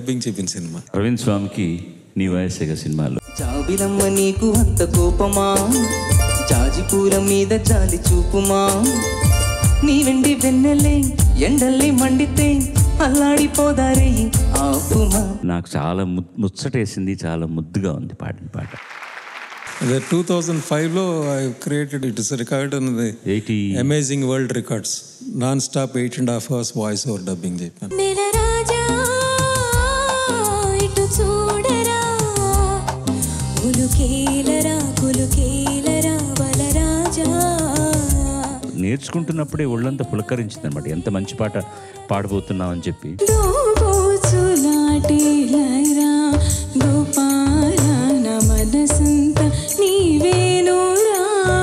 dubbing చెప్పిన cinema Praveen స్వామికి నీ వయస్సేగా సినిమాలో జాబిలమ్మ నీకు అంత కోపమా జాజిపూల మీద జాలి చూపుమా నీ వెండి వెన్నెలే ఎండల్లి మండితే అల్లాడిపోదారే ఆపుమా నాకు చాలా ము- ముచ్చటేసింది చాలా ముద్దుగా ఉంది పాడిన పాట అదే టూ థౌజండ్ ఫైవ్లో I created it is record అన్నది eighty amazing world records non stop eight and half hours voice over dubbing చెప్పాను నెల రాజా ఇటు చూడరా ఉలుకేలరా కులుకేలరా బలరాజా నేర్చుకుంటున్నప్పుడే ఒళ్ళంతా పులకరించింది అనమాట ఎంత మంచి పాట పాడబోతున్నావు అని చెప్పి దోబోచులాటి లైరా గోపాల నా మనసంత నీవేనురా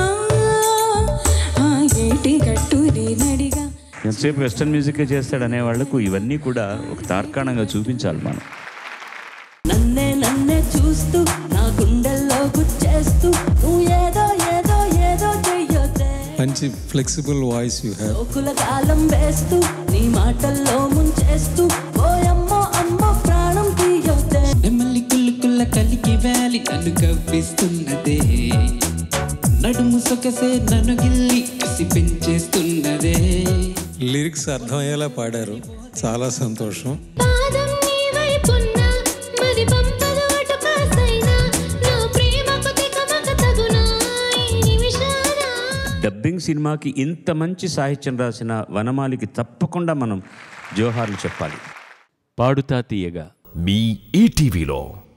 ఆ ఏటి గట్టుని నడిగా ఎంతసేపు వెస్టర్న్ మ్యూజికే చేస్తాడు అనే వాళ్ళకు ఇవన్నీ కూడా ఒక తార్కాణంగా చూపించాలి మనం నన్నే నన్నే చూస్తూ నా గుండెల్లో గుచ్చేస్తూ నువ్వు ఏదో ఏదో ఏదో చెయ్యొద్దే మంచి ఫ్లెక్సిబుల్ వాయిస్ యూ హ్యావ్ లోకుల కాలం వేస్తూ నీ మాటల్లో ముంచేస్తూ ఓయమ్మో అమ్మ ప్రాణం తీయొద్దే నెమ్మలి కుళ్ళు కుల్ల కలికి వ్యాలి నన్ను కవ్విస్తున్నదే నడుము సొకసే నన్ను గిల్లి కసి పెంచేస్తున్నదే లిరిక్స్ అర్థమయ్యేలా పాడారు చాలా సంతోషం పాదం నీ వైపున్నా మరి పంపదు అటు కాస్తైనా నా ప్రేమకు తికమక తగునా ఈ నిమిషాన డబ్బింగ్ సినిమాకి ఇంత మంచి సాహిత్యం రాసిన వనమాలికి తప్పకుండా మనం జోహార్లు చెప్పాలి పాడుతా తీయగా మీ ఈటీవీలో